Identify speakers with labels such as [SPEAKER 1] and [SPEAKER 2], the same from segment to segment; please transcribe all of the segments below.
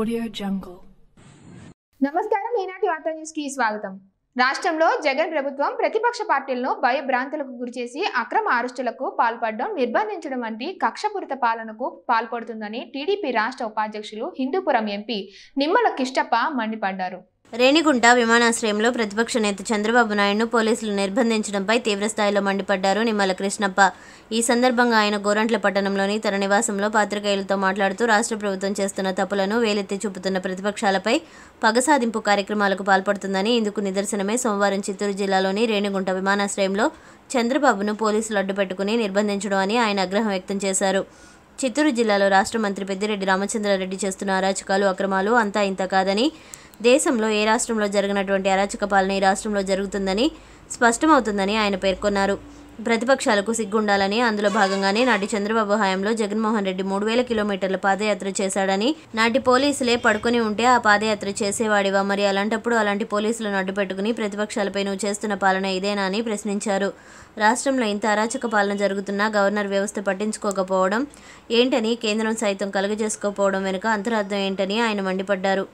[SPEAKER 1] Audio Jungle.
[SPEAKER 2] నమస్కారం ఈనాటి వార్తా న్యూస్ కి స్వాగతం రాష్ట్రంలో జగన్ ప్రభుత్వం ప్రతిపక్ష పార్టీలను భయభ్రాంతులకు గురిచేసి అక్రమ అరెస్టులకు పాల్పడడం నిర్బంధించడం వంటి కక్షపూరిత పాలనకు పాల్పడుతుందని టీడీపీ రాష్ట్ర ఉపాధ్యక్షులు హిందూపురం ఎంపీ నిమ్మల కిష్టప్ప మండిపడ్డారు
[SPEAKER 3] రేణిగుంట విమానాశ్రయంలో ప్రతిపక్ష నేత చంద్రబాబు నాయుడును పోలీసులు నిర్బంధించడంపై తీవ్రస్థాయిలో మండిపడ్డారు నిమ్మల కృష్ణప్ప ఈ సందర్భంగా ఆయన గోరంట్ల పట్టణంలోని తన నివాసంలో పాత్రికేయులతో మాట్లాడుతూ రాష్ట్ర ప్రభుత్వం చేస్తున్న తప్పులను వేలెత్తి చూపుతున్న ప్రతిపక్షాలపై పగసాధింపు కార్యక్రమాలకు పాల్పడుతుందని ఇందుకు నిదర్శనమే సోమవారం చిత్తూరు జిల్లాలోని రేణిగుంట విమానాశ్రయంలో చంద్రబాబును పోలీసులు అడ్డుపెట్టుకుని నిర్బంధించడం అని ఆయన ఆగ్రహం వ్యక్తం చేశారు చిత్తూరు జిల్లాలో రాష్ట్ర మంత్రి పెద్దిరెడ్డి రామచంద్రారెడ్డి చేస్తున్న అరాచకాలు అక్రమాలు అంతా ఇంత కాదని దేశంలో ఏ రాష్ట్రంలో జరిగినటువంటి అరాచక పాలన ఈ రాష్ట్రంలో జరుగుతుందని స్పష్టమవుతుందని ఆయన పేర్కొన్నారు ప్రతిపక్షాలకు సిగ్గుండాలని అందులో భాగంగానే నాటి చంద్రబాబు హయాంలో జగన్మోహన్ రెడ్డి మూడు వేల కిలోమీటర్ల పాదయాత్ర చేశాడని నాటి పోలీసులే పడుకొని ఉంటే ఆ పాదయాత్ర చేసేవాడివా మరి అలాంటప్పుడు అలాంటి పోలీసులను అడ్డుపెట్టుకుని ప్రతిపక్షాలపై నువ్వు చేస్తున్న పాలన ఇదేనా అని ప్రశ్నించారు రాష్ట్రంలో ఇంత అరాచక పాలన జరుగుతున్నా గవర్నర్ వ్యవస్థ పట్టించుకోకపోవడం ఏంటని కేంద్రం సైతం కలుగజేసుకోకపోవడం వెనుక అంతరార్థం ఏంటని ఆయన మండిపడ్డారు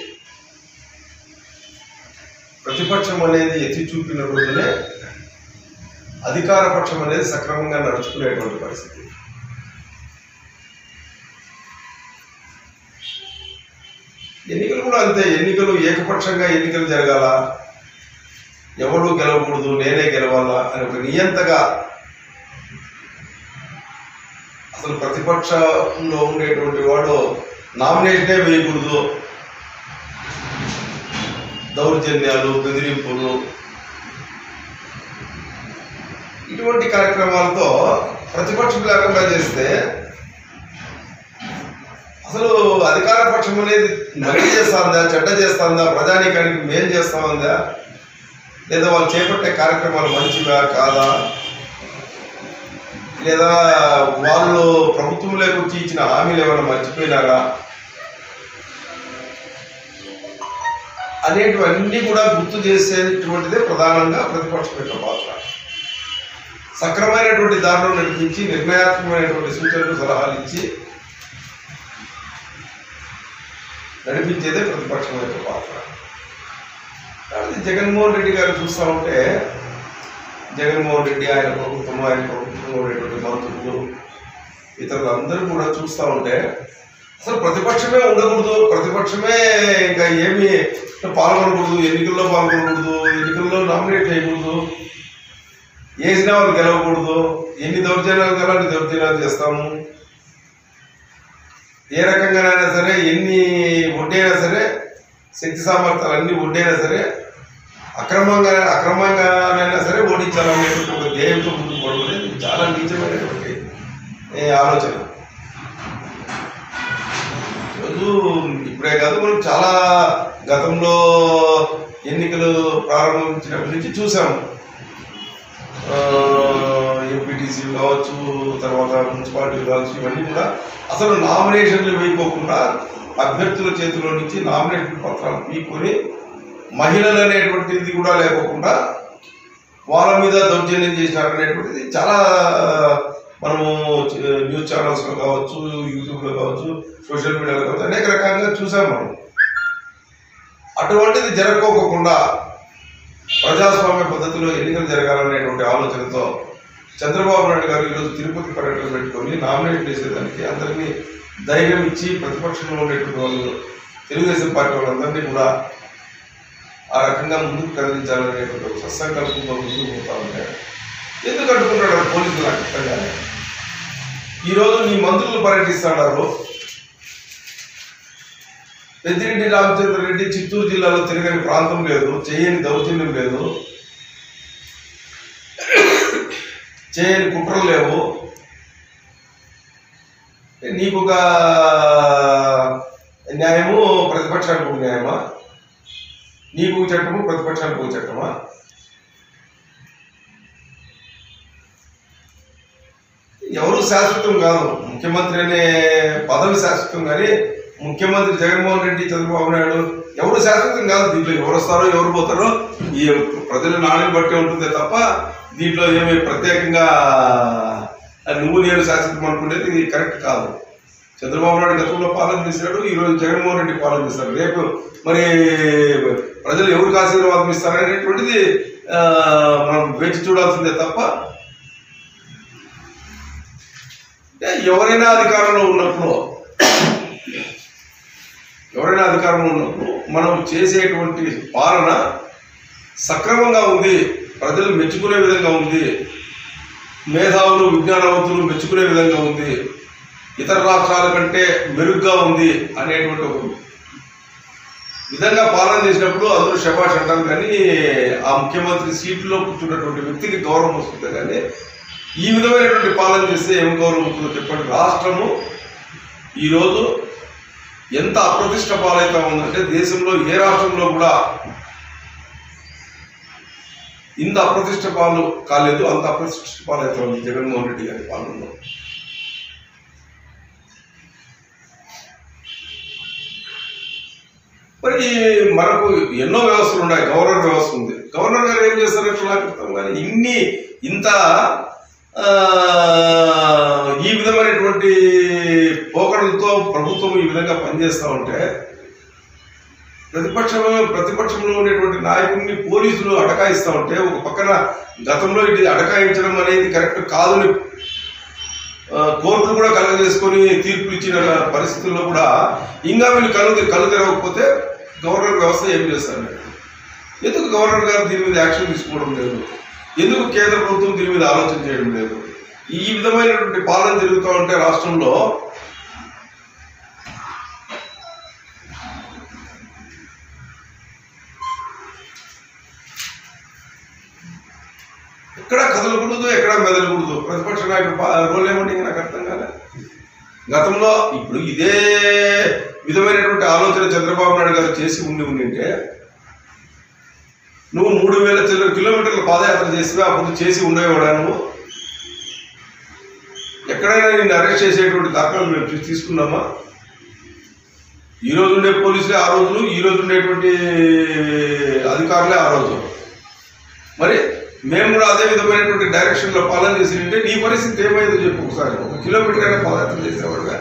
[SPEAKER 4] ప్రతిపక్షం అనేది ఎత్తి చూపిన రోజునే అధికార పక్షం అనేది సక్రమంగా నడుచుకునేటువంటి పరిస్థితి ఎన్నికలు కూడా అంతే ఎన్నికలు ఏకపక్షంగా ఎన్నికలు జరగాల ఎవడు గెలవకూడదు నేనే గెలవాలా అని ఒక నియంతగా అసలు ప్రతిపక్షంలో ఉండేటువంటి వాడు నామినేషనే వేయకూడదు దౌర్జన్యాలు బెదిరింపులు ఇటువంటి కార్యక్రమాలతో ప్రతిపక్షం లేకుండా చేస్తే అసలు అధికార పక్షం అనేది మంచి చేస్తుందా చెడ్డ చేస్తుందా ప్రజానీకానికి మేలు చేస్తా ఉందా లేదా వాళ్ళు చేపట్టే కార్యక్రమాలు మంచివా కాదా లేదా వాళ్ళు ప్రభుత్వంలోకి వచ్చి ఇచ్చిన హామీలు ఏమైనా మర్చిపోయినారా అనేటివన్నీ కూడా గుర్తు చేసేటువంటిదే ప్రధానంగా ప్రతిపక్షం యొక్క పాత్ర సక్రమైనటువంటి దారిలో నడిపించి నిర్ణయాత్మకమైనటువంటి సూచనలు సలహాలు ఇచ్చి నడిపించేదే ప్రతిపక్షం యొక్క పాత్ర కాబట్టి జగన్మోహన్ రెడ్డి గారు చూస్తూ ఉంటే జగన్మోహన్ రెడ్డి ఆయన ప్రభుత్వం ఆయన ప్రభుత్వంలో ఉండేటువంటి మంత్రులు ఇతరులు అందరూ కూడా చూస్తూ ఉంటే అసలు ప్రతిపక్షమే ఉండకూడదు ప్రతిపక్షమే ఇంకా ఏమి పాల్గొనకూడదు ఎన్నికల్లో పాల్గొనకూడదు ఎన్నికల్లో నామినేట్ చేయకూడదు వేసినా వాళ్ళు గెలవకూడదు ఎన్ని దౌర్జన్యాలు గెలవని దౌర్జన్యాలు చేస్తాము ఏ రకంగానైనా సరే ఎన్ని ఒడ్డైనా సరే శక్తి సామర్థ్యాలు అన్ని ఒడ్డైనా సరే అక్రమంగా అక్రమంగానైనా సరే ఓడించాలనేటువంటి ఒక ధ్యేయంతో ముందుకు పోవడం అనేది చాలా నీచమైనటువంటి ఏ, ఆలోచన ఈరోజు ఇప్పుడే కాదు మనం చాలా గతంలో ఎన్నికలు ప్రారంభించినప్పటి నుంచి చూసాం ఎంపీటీసీ కావచ్చు తర్వాత మున్సిపాలిటీలు కావచ్చు ఇవన్నీ కూడా అసలు నామినేషన్లు వేయకోకుండా అభ్యర్థుల చేతిలో నుంచి నామినేషన్ పత్రాలు పీక్కొని మహిళలు అనేటువంటిది కూడా లేకోకుండా వాళ్ళ మీద దౌర్జన్యం చేసినారనేటువంటిది చాలా మనము చ- న్యూస్ ఛానల్స్లో కావచ్చు యూట్యూబ్లో కావచ్చు సోషల్ మీడియాలో కావచ్చు అనేక రకంగా చూసాం మనం అటువంటిది జరగకోకుండా ప్రజాస్వామ్య పద్ధతిలో ఎన్నికలు జరగాలనేటువంటి ఆలోచనతో చంద్రబాబు నాయుడు గారు ఈరోజు తిరుపతి పర్యటన పెట్టుకొని నామినేట్ చేసేదానికి అందరినీ ధైర్యం ఇచ్చి ప్రతిపక్షంలో ఉండేటువంటి వాళ్ళు తెలుగుదేశం పార్టీ వాళ్ళందరినీ కూడా ఆ రకంగా ముందుకు కదిలించాలనేటువంటి ఒక సత్సంకల్పంతో ముందుకు పోతా ఉంటే ఎందుకు అడ్డుకుంటాడు పోలీసులు నాకు అర్థం కాలేదు. ఈరోజు నీ మంత్రులు పర్యటిస్తున్నారు పెద్దిరెడ్డి రామచంద్ర రెడ్డి చిత్తూరు జిల్లాలో తిరగని ప్రాంతం లేదు చేయని దౌర్జన్యం లేదు చేయని కుట్రలు లేవు నీకు ఒక న్యాయము ప్రతిపక్షానికి ఒక న్యాయమా నీకు ఒక చట్టము ప్రతిపక్షానికి ఒక చట్టమా ఎవరు శాశ్వతం కాదు ముఖ్యమంత్రి అనే పదవి శాశ్వతం కానీ ముఖ్యమంత్రి జగన్మోహన్ రెడ్డి చంద్రబాబు నాయుడు ఎవరు శాశ్వతం కాదు దీంట్లో ఎవరు వస్తారో ఎవరు పోతారో ఈ ప్రజల నాణ్యం బట్టి ఉంటుందే తప్ప దీంట్లో ఏమి ప్రత్యేకంగా నువ్వు నేను శాశ్వతం అనుకునేది కరెక్ట్ కాదు చంద్రబాబు నాయుడు గతంలో పాలన చేశాడు ఈ రోజు జగన్మోహన్ రెడ్డి పాలన చేశారు రేపు మరి ప్రజలు ఎవరికి ఆశీర్వాదం ఇస్తారనేటువంటిది ఆ, మనం వేచి చూడాల్సిందే తప్ప అంటే ఎవరైనా అధికారంలో ఉన్నప్పుడు ఎవరైనా అధికారంలో ఉన్నప్పుడు మనం చేసేటువంటి పాలన సక్రమంగా ఉంది ప్రజలు మెచ్చుకునే విధంగా ఉంది మేధావులు విజ్ఞానవంతులు మెచ్చుకునే విధంగా ఉంది ఇతర రాష్ట్రాల కంటే మెరుగ్గా ఉంది అనేటువంటి ఒక విధంగా పాలన చేసినప్పుడు అందరూ శబాష్ అంటారు కానీ ఆ ముఖ్యమంత్రి సీట్లో కూర్చున్నటువంటి వ్యక్తికి గౌరవం వస్తుంది కానీ ఈ విధమైనటువంటి పాలన చేస్తే ఏం గౌరవం ఉంటుందో చెప్పండి రాష్ట్రము ఈరోజు ఎంత అప్రతిష్ట పాలైతా ఉందంటే దేశంలో ఏ రాష్ట్రంలో కూడా ఇంత అప్రతిష్ట పాలు కాలేదు అంత అప్రతిష్ట పాలైతా ఉంది జగన్మోహన్ రెడ్డి గారి పాలనలో మరి మనకు ఎన్నో వ్యవస్థలు ఉన్నాయి గవర్నర్ వ్యవస్థ ఉంది గవర్నర్ గారు ఏం చేస్తారు ఎట్లా చెప్తాం కానీ ఇన్ని ఇంత ఆ, ఈ విధమైనటువంటి పోకడలతో ప్రభుత్వం ఈ విధంగా పనిచేస్తూ ఉంటే ప్రతిపక్షంలో ప్రతిపక్షంలో ఉండేటువంటి నాయకుడిని పోలీసులు అటకాయిస్తూ ఉంటే ఒక పక్కన గతంలో ఇది అటకాయించడం అనేది కరెక్ట్ కాదని ఆ, కోర్టులు కూడా కలగజేసుకొని తీర్పులు ఇచ్చిన పరిస్థితుల్లో కూడా ఇంకా వీళ్ళు కళ్ళు కళ్ళు తెరవకపోతే గవర్నర్ వ్యవస్థ ఏం చేస్తారు మీరు? ఎందుకు గవర్నర్ గారు దీని మీద యాక్షన్ తీసుకోవడం లేదు ఎందుకు కేంద్ర ప్రభుత్వం దీని మీద ఆలోచన చేయడం లేదు ఈ విధమైనటువంటి పాలన జరుగుతూ ఉంటే రాష్ట్రంలో ఎక్కడ కదలకూడదు ఎక్కడ మెదలకూడదు ప్రతిపక్ష నాయకుడు పా- రోల్ ఏమంటే ఇంకా నాకు అర్థం కాలే గతంలో ఇప్పుడు ఇదే విధమైనటువంటి ఆలోచన చంద్రబాబు నాయుడు గారు చేసి ఉండి ఉండింటే నువ్వు మూడు వేల చిల్లర కిలోమీటర్ల పాదయాత్ర చేసివా అప్పుడు చేసి ఉండేవాడా నువ్వు ఎక్కడైనా నిన్ను అరెస్ట్ చేసేటువంటి దాఖలు మేము తీ- తీసుకున్నామా ఈ రోజు ఉండే పోలీసులే ఆ రోజులు ఈ రోజు ఉండేటువంటి అధికారులే ఆ రోజు మరి మేము కూడా అదే విధమైనటువంటి డైరెక్షన్ లో పాలన చేసి ఉంటే నీ పరిస్థితి ఏమైందో చెప్పు ఒకసారి ఒక కిలోమీటర్ అయినా పాదయాత్ర చేసేవాడుగా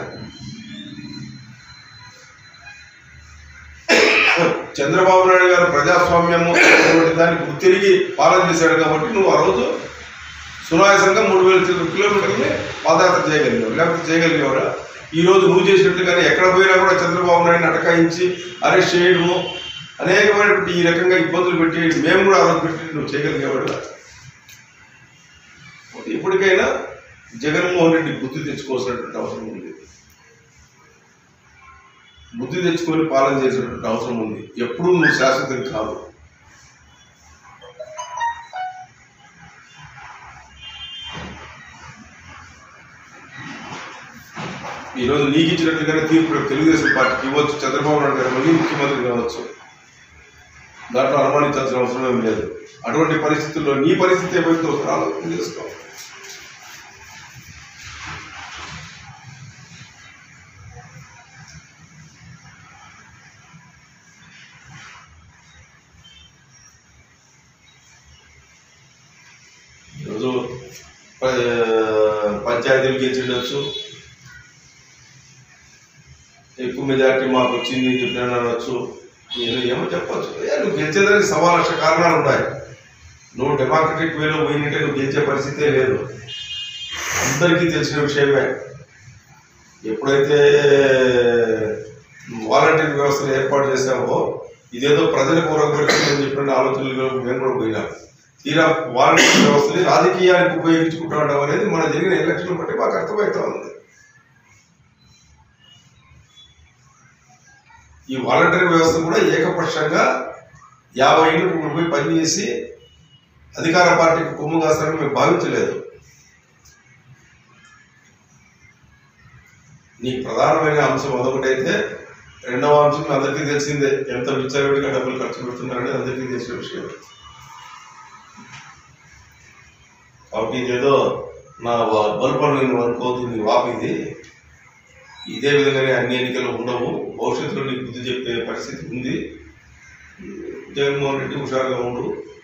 [SPEAKER 4] చంద్రబాబు నాయుడు గారు ప్రజాస్వామ్యము అనేటువంటి దాన్ని గుర్తిరిగి పాలన చేశాడు కాబట్టి నువ్వు ఆ రోజు సునాయాసంగా మూడు వేల చిల్లర కిలోమీటర్ని పాదయాత్ర చేయగలిగావు లేకపోతే చేయగలిగేవారా ఈ రోజు నువ్వు చేసినట్టుగానే ఎక్కడ పోయినా కూడా చంద్రబాబు నాయుడిని అటకాయించి అరెస్ట్ చేయడము అనేకమైనటువంటి ఈ రకంగా ఇబ్బందులు పెట్టి మేము కూడా ఆ రోజు పెట్టి నువ్వు చేయగలిగేవాడు ఇప్పటికైనా జగన్మోహన్ రెడ్డి బుద్ధి తెచ్చుకోవాల్సినటువంటి అవసరం ఉంది బుద్ధి తెచ్చుకొని పాలన చేసేటువంటి అవసరం ఉంది ఎప్పుడూ నువ్వు శాశ్వతం కాదు ఈరోజు నీకు ఇచ్చినట్లుగానే తీర్పు రేపు తెలుగుదేశం పార్టీకి ఇవ్వచ్చు చంద్రబాబు నాయుడు గారు మళ్ళీ ముఖ్యమంత్రి కావచ్చు దాంట్లో అనుమానించాల్సిన అవసరం ఏం లేదు అటువంటి పరిస్థితుల్లో నీ పరిస్థితి ఏమైతే ఒకసారి ఆలోచన చేసుకో ఈరోజు ప- పంచాయతీలు గెలిచిండొచ్చు ఎక్కువ మెజార్టీ మాకు వచ్చింది అని చెప్పిన అనొచ్చు నేను ఏమో చెప్పొచ్చు ఏ, నువ్వు గెలిచేదానికి సవా లక్ష కారణాలు ఉన్నాయి నువ్వు డెమోక్రటిక్ వేలో పోయినట్టే నువ్వు గెలిచే పరిస్థితే లేదు అందరికీ తెలిసిన విషయమే ఎప్పుడైతే వాలంటీర్ వ్యవస్థను ఏర్పాటు చేసావో ఇదేదో ప్రజలకు ఊరగొడుతుందని చెప్పిన ఆలోచనలు మేము కూడా పోయినాం తీరా వాలంటీర్ వ్యవస్థని రాజకీయానికి ఉపయోగించుకుంటా ఉండడం అనేది మన జరిగిన ఎలక్షన్ బట్టి మాకు అర్థమవుతా ఉంది ఈ వాలంటీర్ వ్యవస్థ కూడా ఏకపక్షంగా యాభై ఏళ్ళు పోయి పనిచేసి అధికార పార్టీకి కొమ్ము కాస్తారని మేము భావించలేదు నీ ప్రధానమైన అంశం అదొకటైతే రెండవ అంశం అందరికీ తెలిసిందే ఎంత విచ్చలవిడిగా డబ్బులు ఖర్చు పెడుతున్నారనేది అందరికీ తెలిసిన విషయం కాబట్టి ఇదేదో నా బల్పను నేను అనుకోవద్దు నీ వాపింది ఇదే విధంగానే అన్ని ఎన్నికలు ఉండవు భవిష్యత్తులో నీకు బుద్ధి చెప్పే పరిస్థితి ఉంది జగన్మోహన్ రెడ్డి హుషారుగా ఉండు